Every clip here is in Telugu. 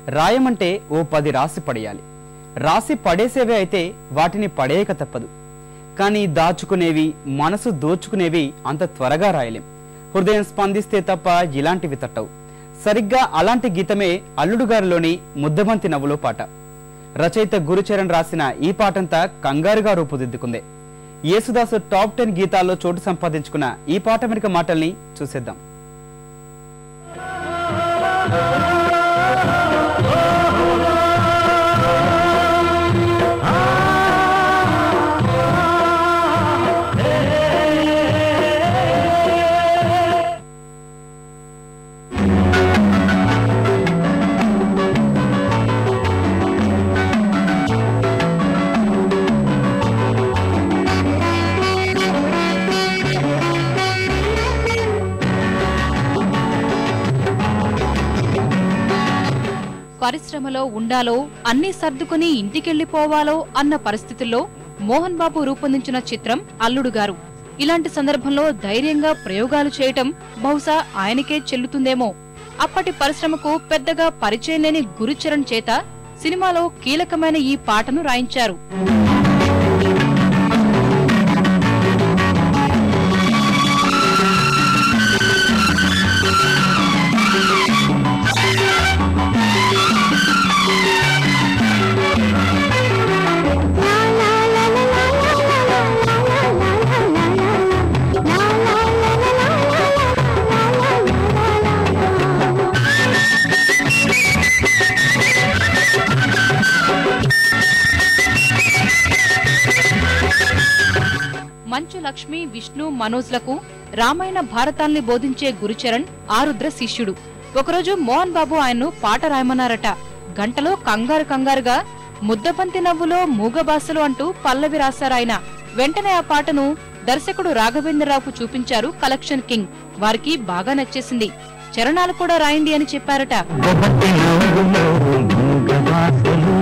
రాయమంటే ఓ పది రాసి పడేయాలి రాసి పడేసేవే అయితే వాటిని పడేయక తప్పదు కానీ దాచుకునేవి మనసు దోచుకునేవి అంత త్వరగా రాయలేం హృదయం స్పందిస్తే తప్ప ఇలాంటివి తట్టవు సరిగ్గా అలాంటి గీతమే అల్లుడు గారిలోని ముద్దబంతి నవ్వులో పాట రచయిత గురుచరణ్ రాసిన ఈ పాటంతా కంగారుగా రూపుదిద్దుకుందే యేసుదాసు టాప్ టెన్ గీతాల్లో చోటు సంపాదించుకున్న ఈ పాట వెనుక మాటల్ని చూసేద్దాం పరిశ్రమలో ఉండాలో అన్ని సర్దుకుని ఇంటికెళ్లిపోవాలో అన్న పరిస్థితుల్లో మోహన్ బాబు రూపొందించిన చిత్రం అల్లుడు గారు ఇలాంటి సందర్భంలో ధైర్యంగా ప్రయోగాలు చేయటం బహుశా ఆయనకే చెల్లుతుందేమో అప్పటి పరిశ్రమకు పెద్దగా పరిచయం లేని గురుచరణ్ చేత సినిమాలో కీలకమైన ఈ పాటను రాయించారు మంచు లక్ష్మి విష్ణు మనోజ్లకు రామాయణ భారతాల్ని బోధించే గురుచరణ్ ఆరుద్ర శిష్యుడు ఒకరోజు మోహన్ బాబు ఆయన్ను పాట రాయమన్నారట గంటలో కంగారు కంగారుగా ముద్దబంతి నవ్వులో మూగ భాషలు అంటూ పల్లవి రాశారాయన వెంటనే ఆ పాటను దర్శకుడు రాఘవేంద్రరావుకు చూపించారు కలెక్షన్ కింగ్ వారికి బాగా నచ్చేసింది చరణాలు కూడా రాయండి అని చెప్పారట ముద్దబంతి నవ్వులో మూగవాసలు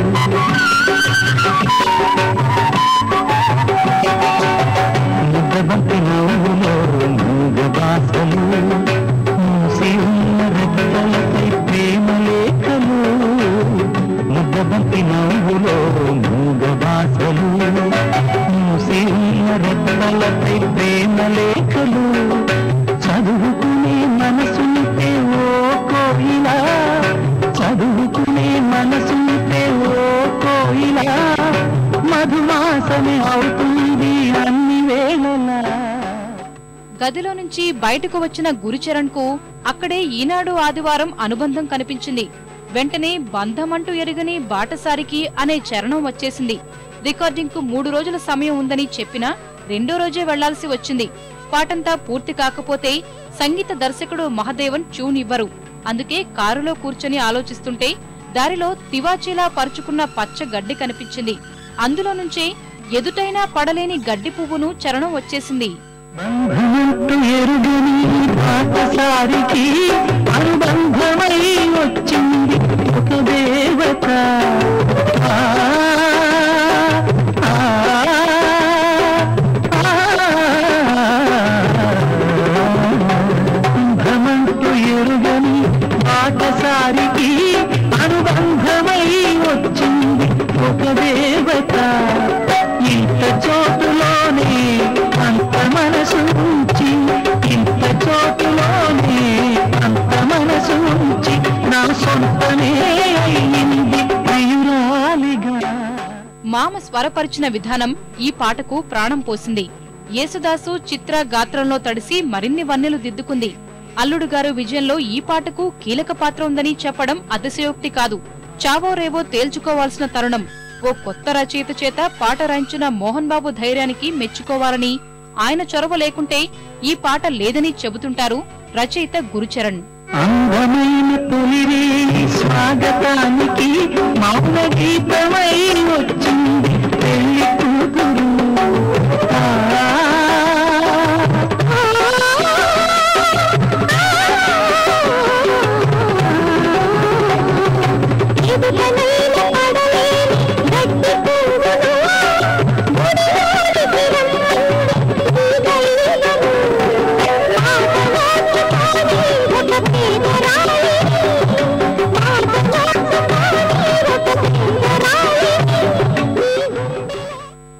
ముద్దబంతి నవ్వులో మూగవాసలు మూసి ఉన్న రెక్కలపై ప్రేమ లేఖలు ముద్దబంతి నవ్వులో మూగవాసలు మూసి ఉన్న రెక్కలపై ప్రేమ లేఖలు చదువుకునే మనసుంటే ఓ కోయిల చదువుకునే మనసుంటే ఓ కోయిల మధుమాసమే అవుతుంది అన్ని వేళలా గదిలో నుంచి బయటకు వచ్చిన గురుచరణ్ కు అక్కడే ఈనాడు ఆదివారం అనుబంధం కనిపించింది వెంటనే బంధమంటూ ఎరుగని బాటసారికి అనే చరణం వచ్చేసింది రికార్డింగ్ కు మూడు రోజుల సమయం ఉందని చెప్పినా రెండో రోజే వెళ్లాల్సి వచ్చింది పాటంతా పూర్తి కాకపోతే సంగీత దర్శకుడు మహదేవన్ ట్యూన్ ఇవ్వరు అందుకే కారులో కూర్చొని ఆలోచిస్తుంటే దారిలో తివాచీలా పరుచుకున్న పచ్చ గడ్డి కనిపించింది అందులో నుంచే ఎదుటైనా పడలేని గడ్డి పువ్వును చరణం వచ్చేసింది బంధమంటూ ఎరుగని పాటసారికి అనుబంధమై వచ్చింది ఒక దేవత ఆ, ఆ, బంధమంటూ ఎరుగని పాటసారికి అనుబంధమై వచ్చింది ఒక దేవత ఇంత చోటులోనే అంత మనసు ఉంచి ఇంత చోటులోనే అంత మనసు ఉంచి నా సొంతమే అయింది ప్రియురాలిగా మామ స్వరపరిచిన విధానం ఈ పాటకు ప్రాణం పోసింది యేసుదాసు చిత్ర గాత్రంలో తడిసి మరిన్ని వన్నెలు దిద్దుకుంది అల్లుడు గారు విజయంలో ఈ పాటకు కీలక పాత్ర ఉందని చెప్పడం అతిశయోక్తి కాదు చావో రేవో తేల్చుకోవాల్సిన తరుణం ఓ కొత్త రచయిత చేత పాట రాయించిన మోహన్ బాబు ధైర్యానికి మెచ్చుకోవాలని ఆయన చొరవ లేకుంటే ఈ పాట లేదని చెబుతుంటారు రచయిత గురుచరణ్ అందమైన తొలిరే స్వాగతాన్ని